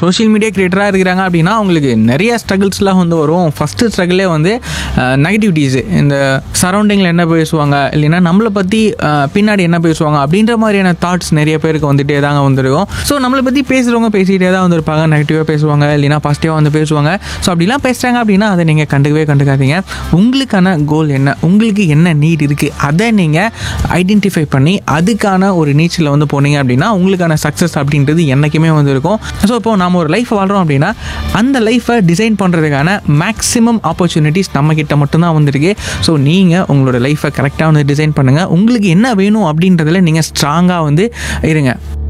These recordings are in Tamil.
சோஷியல் மீடியா கிரியேட்டராக இருக்கிறாங்க அப்படின்னா அவங்களுக்கு நிறைய ஸ்ட்ரகிள்ஸ்லாம் வந்து வரும் ஃபஸ்ட்டு ஸ்ட்ரகிளே வந்து நெகட்டிவிட்டிஸு இந்த சரௌண்டிங்கில் என்ன பேசுவாங்க இல்லைன்னா நம்மளை பற்றி பின்னாடி என்ன பேசுவாங்க அப்படின்ற மாதிரியான தாட்ஸ் நிறைய பேருக்கு வந்துட்டே தாங்க வந்திருக்கும் ஸோ நம்மளை பற்றி பேசுகிறவங்க பேசிகிட்டே தான் வந்திருப்பாங்க நெகட்டிவாக பேசுவாங்க இல்லைன்னா பாசிட்டிவாக வந்து பேசுவாங்க ஸோ அப்படிலாம் பேசுகிறாங்க அப்படின்னா அதை நீங்கள் கண்டுக்கவே கண்டுக்காதீங்க உங்களுக்கான கோல் என்ன உங்களுக்கு என்ன நீட் இருக்குது அதை நீங்கள் ஐடென்டிஃபை பண்ணி அதுக்கான ஒரு நீச்சலில் வந்து போனீங்க அப்படின்னா உங்களுக்கான சக்ஸஸ் அப்படின்றது என்றைக்குமே வந்து இருக்கும் ஸோ இப்போ நம்ம ஒரு லைஃப் வாழ்கிறோம் அப்படின்னா அந்த லைஃப்பை டிசைன் பண்ணுறதுக்கான மேக்ஸிமம் ஆப்பர்ச்சுனிட்டிஸ் நம்மக்கிட்ட மட்டும்தான் வந்திருக்கு ஸோ நீங்கள் உங்களோட லைஃப்பை கரெக்டாக வந்து டிசைன் பண்ணுங்கள் உங்களுக்கு என்ன வேணும் அப்படின்றதுல நீங்கள் ஸ்ட்ராங்காக வந்து இருங்க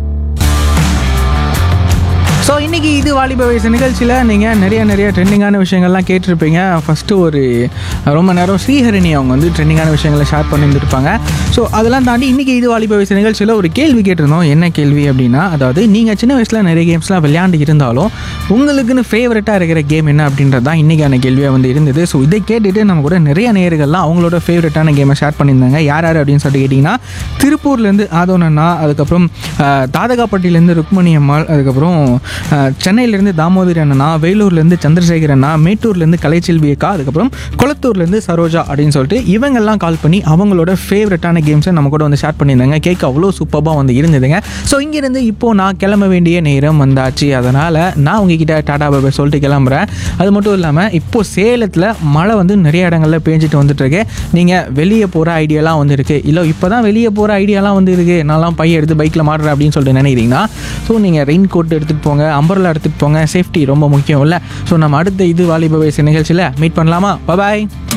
ஸோ இன்றைக்கி இது வாலிப வயசு நிகழ்ச்சியில் நீங்கள் நிறைய நிறைய ட்ரெண்டிங்கான விஷயங்கள்லாம் கேட்டிருப்பீங்க ஃபஸ்ட்டு ஒரு ரொம்ப நேரம் ஸ்ரீஹரணி அவங்க வந்து ட்ரெண்டிங்கான விஷயங்களை ஷேர் பண்ணியிருந்திருப்பாங்க ஸோ அதெல்லாம் தாண்டி இன்றைக்கி இது வாலிப வயசு நிகழ்ச்சியில் ஒரு கேள்வி கேட்டிருந்தோம் என்ன கேள்வி அப்படின்னா அதாவது நீங்கள் சின்ன வயசில் நிறைய கேம்ஸ்லாம் விளையாண்டு இருந்தாலும் உங்களுக்குன்னு ஃபேவரட்டாக இருக்கிற கேம் என்ன அப்படின்றது தான் இன்றைக்கான கேள்வியாக வந்து இருந்தது ஸோ இதை கேட்டுட்டு நம்ம கூட நிறைய நேயர்கள்லாம் அவங்களோட ஃபேவரட்டான கேமை ஷேர் பண்ணியிருந்தாங்க யார் யார் அப்படின்னு சொல்லிட்டு கேட்டிங்கன்னா திருப்பூர்லேருந்து ஆதோனண்ணா அதுக்கப்புறம் அஹ், தாதகாப்பட்டியிலேருந்து ருக்மணி அம்மாள் அதுக்கப்புறம் அஹ், சென்னையிலேருந்து தாமோதரி அண்ணா வேலூர்லேருந்து சந்திரசேகர் அண்ணா மேட்டூர்லேருந்து கலைச்செல்வி அக்கா அதுக்கப்புறம் குளத்தூர்லேருந்து சரோஜா அப்படின்னு சொல்லிட்டு இவங்கெல்லாம் கால் பண்ணி அவங்களோட ஃபேவரட்டான கேம்ஸை நம்ம கூட வந்து ஷேர் பண்ணியிருந்தாங்க கேட்க அவ்வளோ சூப்பராக வந்து இருந்ததுங்க ஸோ இங்கேருந்து இப்போது நான் கிளம்ப வேண்டிய நேரம் வந்தாச்சு அதனால் நான் உங்ககிட்ட டாடா பாபா சொல்லிட்டு கிளம்புறேன் அது மட்டும் இல்லாமல் இப்போது சேலத்தில் மழை வந்து நிறைய இடங்களில் பேஞ்சிட்டு வந்துட்டுருக்கு நீங்கள் வெளியே போகிற ஐடியாலாம் வந்து இருக்குது இல்லை இப்போ தான் வெளியே போகிற ஐடியாலாம் வந்து இருக்குது நான்லாம் பையன் எடுத்து பைக்கில் மாடுறேன் அப்படின்னு சொல்லிட்டு நினைக்கிறீங்கன்னா ஸோ நீங்கள் ரெயின் கோட் எடுத்துகிட்டு போங்க அம்பர்லா எடுத்துகிட்டு போங்க சேஃப்டி ரொம்ப முக்கியம் இல்லை ஸோ நம்ம அடுத்த இது வாலிப வயசு நிகழ்ச்சியில் மீட் பண்ணலாமா பாய்